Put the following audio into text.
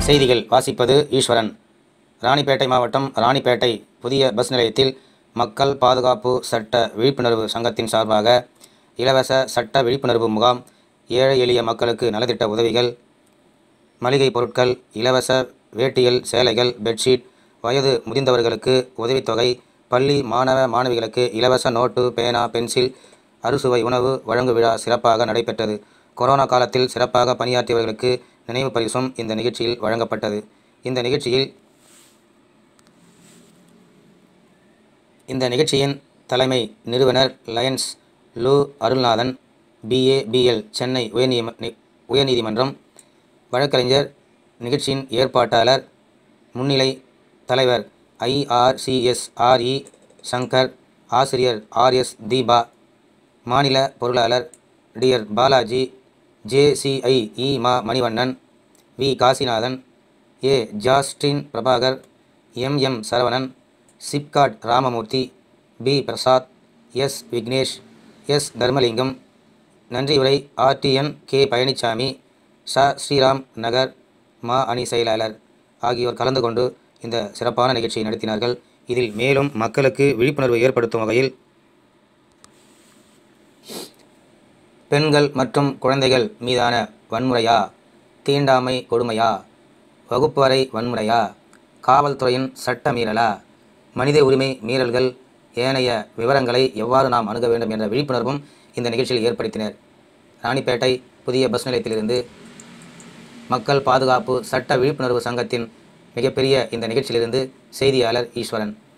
செய்திகள் வாசிப்பது ஈஸ்வரன் ராணிப்பேட்டை மாவட்டம் ராணிப்பேட்டை புதிய பஸ் நிலையத்தில் மக்கள் பாதுகாப்பு சட்ட விழிப்புணர்வு சங்கத்தின் சார்பாக இலவச சட்ட விழிப்புணர்வு முகாம் ஏழை எளிய மக்களுக்கு நலத்திட்ட உதவிகள் மளிகை பொருட்கள் இலவச வேட்டியல் சேலைகள் பெட்ஷீட் வயது முதிர்ந்தவர்களுக்கு உதவித்தொகை பள்ளி மாணவ மாணவிகளுக்கு இலவச நோட்டு பேனா பென்சில் அறுசுவை உணவு வழங்கு விழா சிறப்பாக நடைபெற்றது கொரோனா காலத்தில் சிறப்பாக பணியாற்றியவர்களுக்கு நினைவு பரிசும் இந்த நிகழ்ச்சியில் வழங்கப்பட்டது இந்த நிகழ்ச்சியில் இந்த நிகழ்ச்சியின் தலைமை நிறுவனர் லயன்ஸ் லு அருள்நாதன் பிஏ பிஎல் சென்னை உயர்நீதிம நி- உயர்நீதிமன்றம் வழக்கறிஞர் நிகழ்ச்சியின் ஏற்பாட்டாளர் முன்னிலை தலைவர் ஐஆர்சிஎஸ் ஆர்இ சங்கர் ஆசிரியர் ஆர்எஸ் தீபா மாநில பொருளாளர் டிஆர் பாலாஜி ஜேசிஐ இ மா Manivannan V Kasinathan A Justin Prabhakar M M Saravanan SIPCOT Ramamoorthy P Prasad S Vignesh S Dharmalingam நன்றியுரை ஆர்டிஎன் கே பழனிசாமி ச ஸ்ரீராம் நகர் மா அணி செயலாளர் ஆகியோர் கலந்து கொண்டு இந்த சிறப்பான நிகழ்ச்சியை நடத்தினார்கள் இதில் மேலும் மக்களுக்கு விழிப்புணர்வு ஏற்படுத்தும் வகையில் பெண்கள் மற்றும் குழந்தைகள் மீதான வன்முறையா தீண்டாமை கொடுமையா வகுப்பறை வன்முறையா காவல்துறையின் சட்ட மீறலா மனித உரிமை மீறல்கள் ஏனைய விவரங்களை எவ்வாறு நாம் அணுக வேண்டும் என்ற விழிப்புணர்வும் இந்த நிகழ்ச்சியில் ஏற்படுத்தினர் ராணிப்பேட்டை புதிய பஸ் நிலையத்திலிருந்து மக்கள் பாதுகாப்பு சட்ட விழிப்புணர்வு சங்கத்தின் மிகப்பெரிய இந்த நிகழ்ச்சியிலிருந்து செய்தியாளர் ஈஸ்வரன்